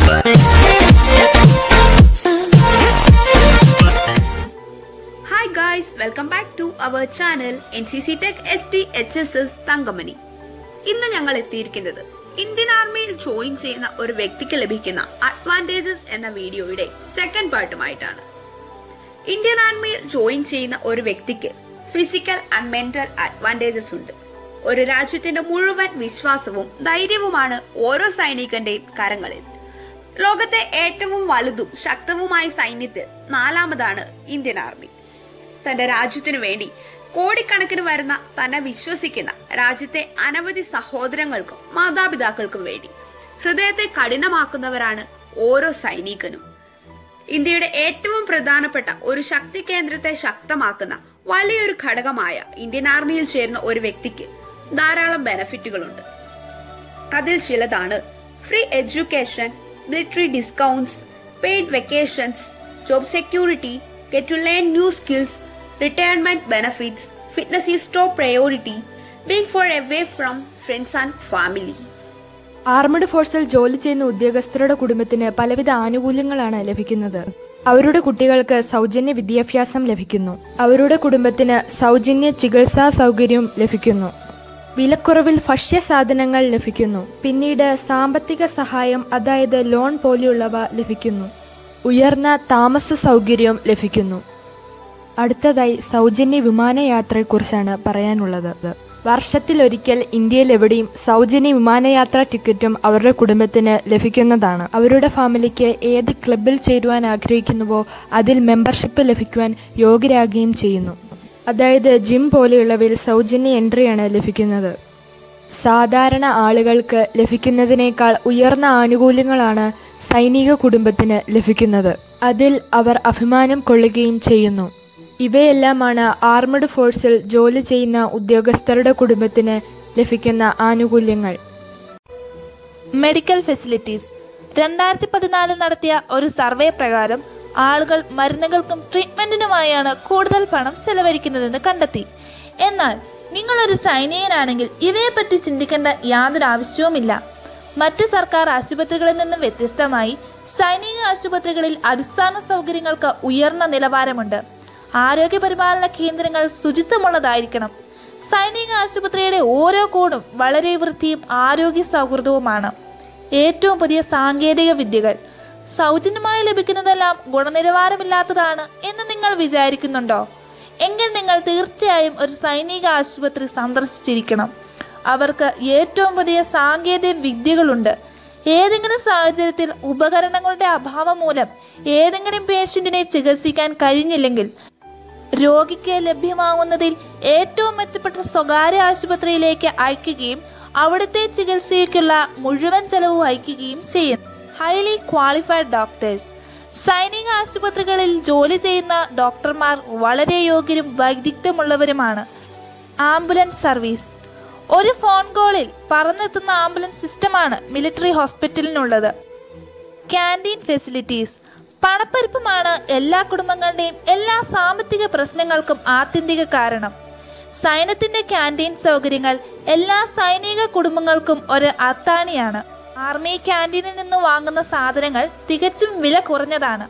Hi guys welcome back to our channel N C C tech S T H S S Thankamani ഇന്ന് ഞങ്ങൾ എത്തിയിരിക്കുന്നത് Indian ആർമിയിൽ join ചെയ്യുന്ന ഒരു വ്യക്തിക്ക് ലഭിക്കുന്ന അഡ്വാൻറ്റേജസ് എന്ന വീഡിയോയുടെ സെക്കൻഡ് പാർട്ടുമായിട്ടാണ് ഇന്ത്യൻ ആർമിയിൽ ജോയിൻ ചെയ്യുന്ന ഒരു വ്യക്തിക്ക് ഫിസിക്കൽ ആൻഡ് മെന്റൽ അഡ്വാൻറ്റേജസ് ഉണ്ട് ഒരു രാജ്യത്തിന്റെ മുഴുവൻ വിശ്വാസവും ധൈര്യവുമാണ് ഓരോ സൈനികന്റെയും കരങ്ങളിൽ ലോകത്തെ ഏറ്റവും വലുതും ശക്തവുമായ സൈന്യത്തിൽ നാലാമതാണ് ഇന്ത്യൻ ആർമി തന്റെ രാജ്യത്തിനു വേണ്ടി കോടിക്കണക്കിന് വരുന്ന തന്നെ വിശ്വസിക്കുന്ന രാജ്യത്തെ അനവധി സഹോദരങ്ങൾക്കും മാതാപിതാക്കൾക്കും വേണ്ടി ഹൃദയത്തെ കഠിനമാക്കുന്നവരാണ് ഓരോ സൈനികനും ഇന്ത്യയുടെ ഏറ്റവും പ്രധാനപ്പെട്ട ഒരു ശക്തി കേന്ദ്രത്തെ ശക്തമാക്കുന്ന വലിയൊരു ഘടകമായ ഇന്ത്യൻ ആർമിയിൽ ചേരുന്ന ഒരു വ്യക്തിക്ക് ധാരാളം ബെനഫിറ്റുകളുണ്ട് അതിൽ ചിലതാണ് free education military discounts paid vacations job security get to learn new skills retirement benefits fitness is top priority being far away from friends and family armed ഫോഴ്സിൽ ജോലി ചെയ്യുന്ന ഉദ്യോഗസ്ഥരുടെ കുടുംബത്തിന് പലവിധ ആനുകൂല്യങ്ങളാണ് ലഭിക്കുന്നത് അവരുടെ കുട്ടികൾക്ക് സൗജന്യ വിദ്യാഭ്യാസം ലഭിക്കുന്നു അവരുടെ കുടുംബത്തിന് സൗജന്യ ചികിത്സാ സൗകര്യം ലഭിക്കുന്നു വിലക്കുറവിൽ ഭക്ഷ്യസാധനങ്ങൾ ലഭിക്കുന്നു പിന്നീട് സാമ്പത്തിക സഹായം അതായത് ലോൺ പോലെയുള്ളവ ലഭിക്കുന്നു ഉയർന്ന താമസ സൗകര്യം ലഭിക്കുന്നു അടുത്തതായി സൗജന്യ വിമാനയാത്രയെക്കുറിച്ചാണ് പറയാനുള്ളത് വർഷത്തിലൊരിക്കൽ ഇന്ത്യയിൽ എവിടെയും സൗജന്യ വിമാനയാത്രാ ടിക്കറ്റും അവരുടെ കുടുംബത്തിന് ലഭിക്കുന്നതാണ് അവരുടെ ഫാമിലിക്ക് ഏത് ക്ലബിൽ ചേരുവാൻ ആഗ്രഹിക്കുന്നുവോ അതിൽ മെമ്പർഷിപ്പ് ലഭിക്കുവാൻ യോഗ്യരാകുകയും ചെയ്യുന്നു അതായത് ജിം പോലെയുള്ളവയിൽ സൗജന്യ എൻട്രിയാണ് ലഭിക്കുന്നത് സാധാരണ ആളുകൾക്ക് ലഭിക്കുന്നതിനേക്കാൾ ഉയർന്ന ആനുകൂല്യങ്ങളാണ് സൈനിക കുടുംബത്തിന് ലഭിക്കുന്നത് അതിൽ അവർ അഭിമാനം കൊള്ളുകയും ചെയ്യുന്നു ഇവയെല്ലാമാണ് ആർമഡ് ഫോഴ്സിൽ ജോലി ചെയ്യുന്ന ഉദ്യോഗസ്ഥരുടെ കുടുംബത്തിന് ലഭിക്കുന്ന ആനുകൂല്യങ്ങൾ മെഡിക്കൽ ഫെസിലിറ്റീസ് രണ്ടായിരത്തി പതിനാല് നടത്തിയ ഒരു സർവേ പ്രകാരം ആളുകൾ മരുന്നുകൾക്കും ട്രീറ്റ്മെന്റിനുമായാണ് കൂടുതൽ പണം ചെലവഴിക്കുന്നതെന്ന് കണ്ടെത്തി എന്നാൽ നിങ്ങളൊരു സൈനികനാണെങ്കിൽ ഇവയെപ്പറ്റി ചിന്തിക്കേണ്ട യാതൊരു ആവശ്യവുമില്ല മറ്റ് സർക്കാർ ആശുപത്രികളിൽ നിന്നും വ്യത്യസ്തമായി സൈനിക ആശുപത്രികളിൽ അടിസ്ഥാന സൗകര്യങ്ങൾക്ക് ഉയർന്ന നിലവാരമുണ്ട് ആരോഗ്യ പരിപാലന കേന്ദ്രങ്ങൾ ശുചിത്വമുള്ളതായിരിക്കണം സൈനിക ആശുപത്രിയുടെ ഓരോ കോണും വളരെ വൃത്തിയും ആരോഗ്യ സൗഹൃദവുമാണ് ഏറ്റവും പുതിയ സാങ്കേതിക വിദ്യകൾ സൗജന്യമായി ലഭിക്കുന്നതെല്ലാം ഗുണനിലവാരമില്ലാത്തതാണ് എന്ന് നിങ്ങൾ വിചാരിക്കുന്നുണ്ടോ എങ്കിൽ നിങ്ങൾ തീർച്ചയായും ഒരു സൈനിക ആശുപത്രി സന്ദർശിച്ചിരിക്കണം അവർക്ക് ഏറ്റവും പുതിയ സാങ്കേതിക വിദ്യകളുണ്ട് ഏതെങ്കിലും സാഹചര്യത്തിൽ ഉപകരണങ്ങളുടെ അഭാവം മൂലം ഏതെങ്കിലും പേഷ്യന്റിനെ ചികിത്സിക്കാൻ കഴിഞ്ഞില്ലെങ്കിൽ രോഗിക്ക് ലഭ്യമാവുന്നതിൽ ഏറ്റവും മെച്ചപ്പെട്ട സ്വകാര്യ ആശുപത്രിയിലേക്ക് അയക്കുകയും അവിടുത്തെ ചികിത്സയ്ക്കുള്ള മുഴുവൻ ചെലവ് വഹിക്കുകയും ചെയ്യും ഹൈലി ക്വാളിഫൈഡ് ഡോക്ടേഴ്സ് സൈനിക ആശുപത്രികളിൽ ജോലി ചെയ്യുന്ന ഡോക്ടർമാർ വളരെ യോഗ്യരും വൈദഗ്ധ്യമുള്ളവരുമാണ് ആംബുലൻസ് സർവീസ് ഒരു ഫോൺ കോളിൽ പറന്നെത്തുന്ന ആംബുലൻസ് സിസ്റ്റമാണ് മിലിറ്ററി ഹോസ്പിറ്റലിനുള്ളത് ക്യാൻറ്റീൻ ഫെസിലിറ്റീസ് പണപ്പെരുപ്പമാണ് എല്ലാ കുടുംബങ്ങളുടെയും എല്ലാ സാമ്പത്തിക പ്രശ്നങ്ങൾക്കും ആത്യന്തിക കാരണം സൈന്യത്തിന്റെ ക്യാൻറ്റീൻ സൗകര്യങ്ങൾ എല്ലാ സൈനിക കുടുംബങ്ങൾക്കും ഒരു അത്താണിയാണ് ആർമി ക്യാൻറ്റീനിൽ നിന്ന് വാങ്ങുന്ന സാധനങ്ങൾ തികച്ചും വില കുറഞ്ഞതാണ്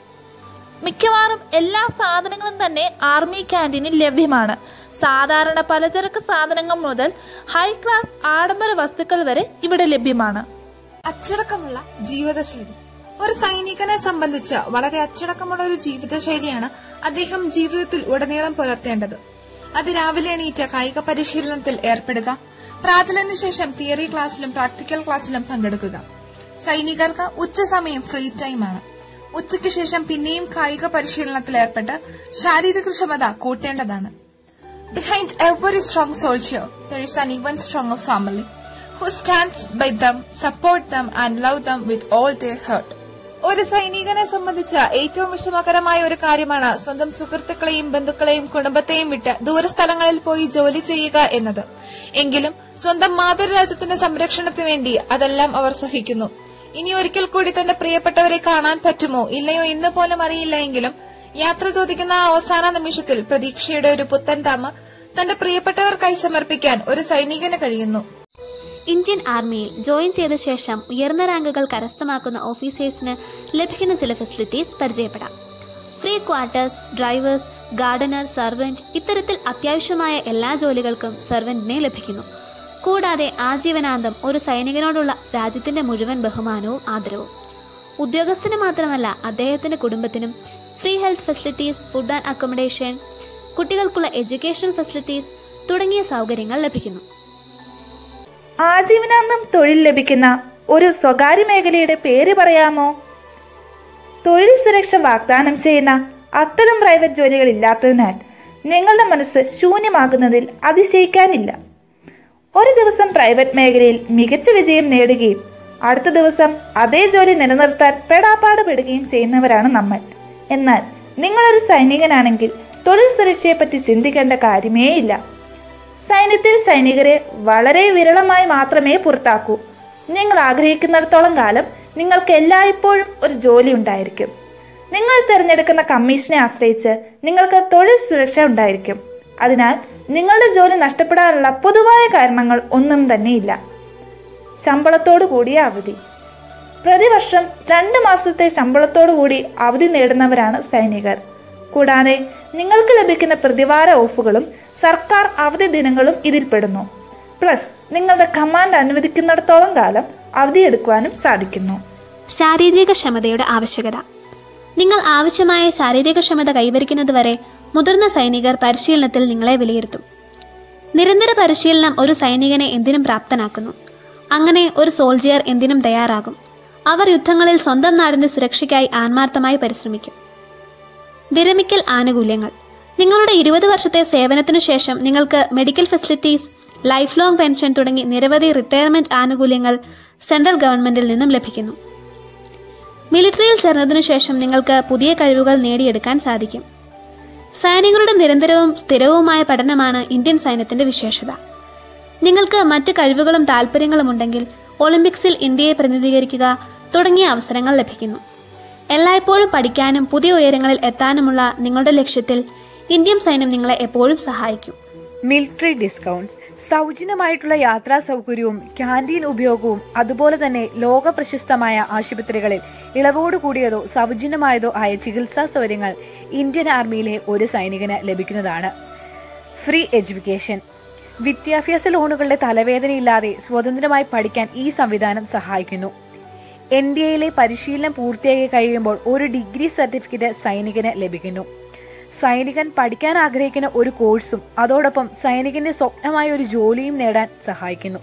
മിക്കവാറും എല്ലാ സാധനങ്ങളും തന്നെ ആർമി ക്യാൻറ്റീനിൽ ലഭ്യമാണ് സാധാരണ പലചരക്ക് സാധനങ്ങൾ മുതൽ ഹൈ ക്ലാസ് ആഡംബര വസ്തുക്കൾ വരെ ഇവിടെ ലഭ്യമാണ് അച്ചടക്കമുള്ള ജീവിതശൈലി ഒരു സൈനികനെ സംബന്ധിച്ച് വളരെ അച്ചടക്കമുള്ള ഒരു ജീവിതശൈലിയാണ് അദ്ദേഹം ജീവിതത്തിൽ ഉടനീളം പുലർത്തേണ്ടത് അത് രാവിലെ എണീറ്റ് കായിക പരിശീലനത്തിൽ ഏർപ്പെടുക പ്രാതലിന് ശേഷം തിയറി ക്ലാസ്സിലും പ്രാക്ടിക്കൽ ക്ലാസ്സിലും പങ്കെടുക്കുക സൈനികർക്ക് ഉച്ചസമയം ഫ്രീ ടൈമാണ് ഉച്ചയ്ക്ക് ശേഷം പിന്നെയും കായിക പരിശീലനത്തിൽ ഏർപ്പെട്ട് ശാരീരിക ക്ഷമത കൂട്ടേണ്ടതാണ് Behind every strong soldier, there is an even stronger family who stands by them, support them, and love them with all their heart. ഒരു സൈനികനെ സംബന്ധിച്ച് ഏറ്റവും വിഷമകരമായ ഒരു കാര്യമാണ് സ്വന്തം സുഹൃത്തുക്കളെയും ബന്ധുക്കളെയും കുടുംബത്തെയും വിട്ട് ദൂരസ്ഥലങ്ങളിൽ പോയി ജോലി ചെയ്യുക എന്നത് എങ്കിലും സ്വന്തം മാതൃരാജ്യത്തിന്റെ സംരക്ഷണത്തിന് വേണ്ടി അതെല്ലാം അവർ സഹിക്കുന്നു ഇനി ഒരിക്കൽ കൂടി തന്റെ പ്രിയപ്പെട്ടവരെ കാണാൻ പറ്റുമോ ഇല്ലയോ എന്ന് പോലും അറിയില്ല എങ്കിലും യാത്ര ചോദിക്കുന്ന ആ അവസാന നിമിഷത്തിൽ പ്രതീക്ഷയുടെ ഒരു പുത്തൻ താമ തന്റെ പ്രിയപ്പെട്ടവർക്കായി സമർപ്പിക്കാൻ ഒരു സൈനികന് കഴിയുന്നു ഇന്ത്യൻ ആർമിയിൽ ജോയിൻ ചെയ്ത ശേഷം ഉയർന്ന റാങ്കുകൾ കരസ്ഥമാക്കുന്ന ഓഫീസേഴ്സിന് ലഭിക്കുന്ന ചില ഫെസിലിറ്റീസ് പരിചയപ്പെടാം free quarters drivers gardener servant ഇത്തരത്തിൽ അത്യാവശ്യമായ എല്ലാ ജോലികൾക്കും സർവൻറ്റിനെ ലഭിക്കുന്നു കൂടാതെ ആജീവനാന്തം ഒരു സൈനികനോടുള്ള രാജ്യത്തിൻ്റെ മുഴുവൻ ബഹുമാനവും ആദരവും ഉദ്യോഗസ്ഥന് മാത്രമല്ല അദ്ദേഹത്തിൻ്റെ കുടുംബത്തിനും free health facilities food and accommodation കുട്ടികൾക്കുള്ള എഡ്യൂക്കേഷണൽ ഫെസിലിറ്റീസ് തുടങ്ങിയ സൗകര്യങ്ങൾ ലഭിക്കുന്നു ആജീവനാന്തം തൊഴിൽ ലഭിക്കുന്ന ഒരു സ്വകാര്യ മേഖലയുടെ പേര് പറയാമോ തൊഴിൽ സുരക്ഷ വാഗ്ദാനം ചെയ്യുന്ന അത്തരം പ്രൈവറ്റ് ജോലികൾ ഇല്ലാത്തതിനാൽ നിങ്ങളുടെ മനസ്സ് ശൂന്യമാകുന്നതിൽ അതിശയിക്കാനില്ല ഒരു ദിവസം പ്രൈവറ്റ് മേഖലയിൽ മികച്ച വിജയം നേടുകയും അടുത്ത ദിവസം അതേ ജോലി നിലനിർത്താൻ പെടാപ്പാട് പെടുകയും ചെയ്യുന്നവരാണ് നമ്മൾ എന്നാൽ നിങ്ങളൊരു സൈനികനാണെങ്കിൽ തൊഴിൽ സുരക്ഷയെപ്പറ്റി ചിന്തിക്കേണ്ട കാര്യമേ ഇല്ല സൈന്യത്തിൽ സൈനികരെ വളരെ വിരളമായി മാത്രമേ പുറത്താക്കൂ നിങ്ങൾ ആഗ്രഹിക്കുന്നിടത്തോളം കാലം നിങ്ങൾക്ക് എല്ലായ്പ്പോഴും ഒരു ജോലി ഉണ്ടായിരിക്കും നിങ്ങൾ തിരഞ്ഞെടുക്കുന്ന കമ്മീഷനെ ആശ്രയിച്ച് നിങ്ങൾക്ക് തൊഴിൽ സുരക്ഷ ഉണ്ടായിരിക്കും അതിനാൽ നിങ്ങളുടെ ജോലി നഷ്ടപ്പെടാനുള്ള പൊതുവായ കാരണങ്ങൾ ഒന്നും തന്നെയില്ല ശമ്പളത്തോടു കൂടിയ അവധി പ്രതിവർഷം രണ്ട് മാസത്തെ ശമ്പളത്തോടു കൂടി അവധി നേടുന്നവരാണ് സൈനികർ കൂടാതെ നിങ്ങൾക്ക് ലഭിക്കുന്ന പ്രതിവാര ഓഫുകളും സർക്കാർ അവധി ദിനങ്ങളും ഇതിൽപ്പെടുന്നു പ്ലസ് നിങ്ങളുടെ കമാൻഡ് അനുവദിക്കുന്നിടത്തോളം കാലം അവധിയെടുക്കുവാനും സാധിക്കുന്നു ശാരീരിക ക്ഷമതയുടെ ആവശ്യകത നിങ്ങൾ ആവശ്യമായ ശാരീരിക ക്ഷമത കൈവരിക്കുന്നതുവരെ മുതിർന്ന സൈനികർ പരിശീലനത്തിൽ നിങ്ങളെ വിലയിരുത്തും നിരന്തര പരിശീലനം ഒരു സൈനികനെ എന്തിനും പ്രാപ്തനാക്കുന്നു അങ്ങനെ ഒരു സോൾജിയർ എന്തിനും തയ്യാറാകും അവർ യുദ്ധങ്ങളിൽ സ്വന്തം നാടിന്റെ സുരക്ഷയ്ക്കായി ആത്മാർത്ഥമായി പരിശ്രമിക്കും വിരമിക്കൽ ആനുകൂല്യങ്ങൾ നിങ്ങളുടെ ഇരുപത് വർഷത്തെ സേവനത്തിനു ശേഷം നിങ്ങൾക്ക് medical facilities life long pension തുടങ്ങി നിരവധി റിട്ടയർമെന്റ് ആനുകൂല്യങ്ങൾ സെൻട്രൽ ഗവൺമെന്റിൽ നിന്നും ലഭിക്കുന്നു മിലിറ്ററിയിൽ ചേർന്നതിനു ശേഷം നിങ്ങൾക്ക് പുതിയ കഴിവുകൾ നേടിയെടുക്കാൻ സാധിക്കും സൈനികരുടെ നിരന്തരവും സ്ഥിരവുമായ പഠനമാണ് ഇന്ത്യൻ സൈന്യത്തിന്റെ വിശേഷത നിങ്ങൾക്ക് മറ്റ് കഴിവുകളും താല്പര്യങ്ങളും ഉണ്ടെങ്കിൽ ഒളിമ്പിക്സിൽ ഇന്ത്യയെ പ്രതിനിധീകരിക്കുക തുടങ്ങിയ അവസരങ്ങൾ ലഭിക്കുന്നു എല്ലായ്പ്പോഴും പഠിക്കാനും പുതിയ ഉയരങ്ങളിൽ എത്താനുമുള്ള നിങ്ങളുടെ ലക്ഷ്യത്തിൽ ഇന്ത്യൻ സൈന്യം നിങ്ങളെ എപ്പോഴും സഹായിക്കും മിലിറ്ററി ഡിസ്കൗണ്ട്സ് സൗജന്യമായിട്ടുള്ള യാത്രാ സൗകര്യവും ക്യാൻറ്റീൻ ഉപയോഗവും അതുപോലെ തന്നെ ലോക പ്രശസ്തമായ ആശുപത്രികളിൽ ഇളവോട് കൂടിയതോ സൗജന്യമായതോ ആയ ചികിത്സാ സൗകര്യങ്ങൾ ഇന്ത്യൻ ആർമിയിലെ ഒരു സൈനികന് ലഭിക്കുന്നതാണ് ഫ്രീ എഡ്യൂക്കേഷൻ വിദ്യാഭ്യാസ ലോണുകളുടെ തലവേദനയില്ലാതെ സ്വതന്ത്രമായി പഠിക്കാൻ ഈ സംവിധാനം സഹായിക്കുന്നു എൻ ഡി എയിലെ പരിശീലനം പൂർത്തിയാക്കി കഴിയുമ്പോൾ ഒരു ഡിഗ്രി സർട്ടിഫിക്കറ്റ് സൈനികന് ലഭിക്കുന്നു സൈനികൻ പഠിക്കാൻ ആഗ്രഹിക്കുന്ന ഒരു കോഴ്സും അതോടൊപ്പം സൈനികന്റെ സ്വപ്നമായ ഒരു ജോലിയും നേടാൻ സഹായിക്കുന്നു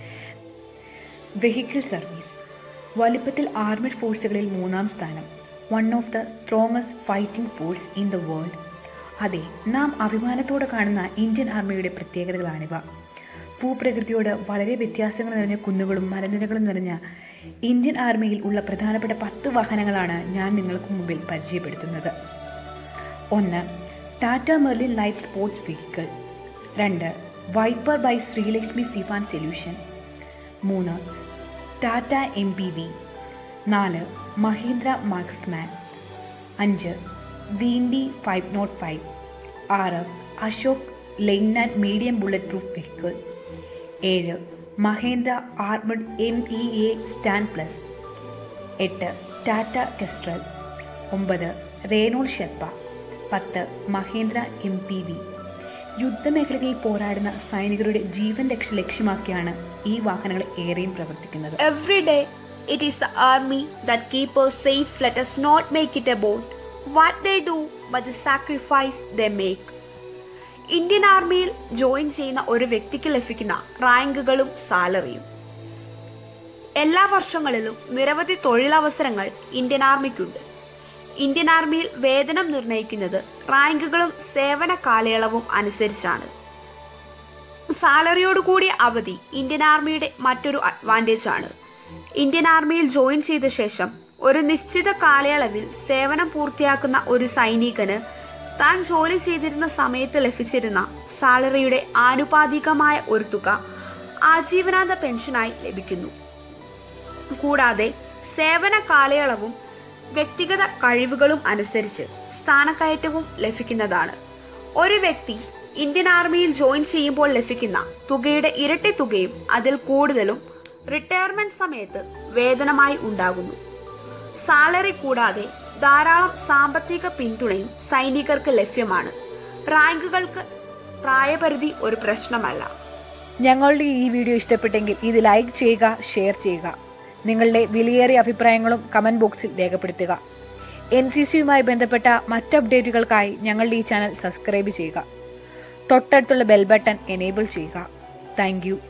വെഹിക്കിൾ സർവീസ് വലിപ്പത്തിൽ ആർമിഡ് ഫോഴ്സുകളിൽ മൂന്നാം സ്ഥാനം one of the strongest fighting force in the world അതെ നാം അഭിമാനത്തോടെ കാണുന്ന ഇന്ത്യൻ ആർമിയുടെ പ്രത്യേകതകളാണിവ ഭൂപ്രകൃതിയോട് വളരെ വ്യത്യാസങ്ങൾ നിറഞ്ഞ കുന്നുകളും മലനിരകളും നിറഞ്ഞ ഇന്ത്യൻ ആർമിയിൽ ഉള്ള പ്രധാനപ്പെട്ട പത്ത് വാഹനങ്ങളാണ് ഞാൻ നിങ്ങൾക്ക് മുമ്പിൽ പരിചയപ്പെടുത്തുന്നത് ഒന്ന് Tata Merlin light sports vehicle രണ്ട് വൈപ്പർ ബൈ ശ്രീലക്ഷ്മി സിഫാൻ സൊല്യൂഷൻ മൂന്ന് ടാറ്റ എം പി വി നാല് മഹീന്ദ്ര മാർക്സ്മാൻ അഞ്ച് വീൻഡി ഫൈവ് നോട്ട് ഫൈവ് ആറ് Ashok Leyland medium bullet proof vehicle ഏഴ് Mahindra Armado M E A stand plus എട്ട് ടാറ്റ കെസ്ട്രൽ ഒമ്പത് റേണോൾ ഷെർപ്പ പത്ത് മഹേന്ദ്ര എം പി വി യുദ്ധമേഖലകളിൽ പോരാടുന്ന സൈനികരുടെ ജീവൻ രക്ഷ ലക്ഷ്യമാക്കിയാണ് ഈ വാഹനങ്ങൾ ഏറെയും പ്രവർത്തിക്കുന്നത് Every day, it is the army that keep us safe. Let us not make it about what they do, but the sacrifice they make. Indian ആർമിയിൽ ജോയിൻ ചെയ്യുന്ന ഒരു വ്യക്തിക്ക് ലഭിക്കുന്ന റാങ്കുകളും സാലറിയും എല്ലാ വർഷങ്ങളിലും നിരവധി തൊഴിലവസരങ്ങൾ ഇന്ത്യൻ ആർമിക്കുണ്ട് ഇന്ത്യൻ ആർമിയിൽ വേതനം നിർണ്ണയിക്കുന്നത് റാങ്കുകളും സേവന കാലയളവും അനുസരിച്ചാണ് സാലറിയോട് കൂടിയ അവധി ഇന്ത്യൻ ആർമിയുടെ മറ്റൊരു അഡ്വാൻറ്റേജ് ആണ് ഇന്ത്യൻ ആർമിയിൽ ജോയിൻ ചെയ്ത ശേഷം ഒരു നിശ്ചിത കാലയളവിൽ സേവനം പൂർത്തിയാക്കുന്ന ഒരു സൈനികന് താൻ ജോലി ചെയ്തിരുന്ന സമയത്ത് ലഭിച്ചിരുന്ന സാലറിയുടെ ആനുപാതികമായ ഒരു തുക ആജീവനാന്ത പെൻഷനായി ലഭിക്കുന്നു കൂടാതെ സേവന കാലയളവും വ്യക്തിഗത കഴിവുകളും അനുസരിച്ച് സ്ഥാനക്കയറ്റവും ലഭിക്കുന്നതാണ് ഒരു വ്യക്തി ഇന്ത്യൻ ആർമിയിൽ ജോയിൻ ചെയ്യുമ്പോൾ ലഭിക്കുന്ന തുകയുടെ ഇരട്ടി തുകയും അതിൽ കൂടുതലും റിട്ടയർമെന്റ് സമയത്ത് വേതനമായി ഉണ്ടാകുന്നു സാലറി കൂടാതെ ധാരാളം സാമ്പത്തിക പിന്തുണയും സൈനികർക്ക് ലഭ്യമാണ് റാങ്കുകൾക്ക് പ്രായപരിധി ഒരു പ്രശ്നമല്ല ഞങ്ങളുടെ ഈ വീഡിയോ ഇഷ്ടപ്പെട്ടെങ്കിൽ ഇത് ലൈക്ക് ചെയ്യുക ഷെയർ ചെയ്യുക നിങ്ങളുടെ വിലയേറിയ അഭിപ്രായങ്ങളും കമൻറ്റ് ബോക്സിൽ രേഖപ്പെടുത്തുക എൻ സി സിയുമായി ബന്ധപ്പെട്ട മറ്റ് അപ്ഡേറ്റുകൾക്കായി ഞങ്ങളുടെ ഈ ചാനൽ സബ്സ്ക്രൈബ് ചെയ്യുക തൊട്ടടുത്തുള്ള ബെൽ ബട്ടൺ എനേബിൾ ചെയ്യുക താങ്ക് യു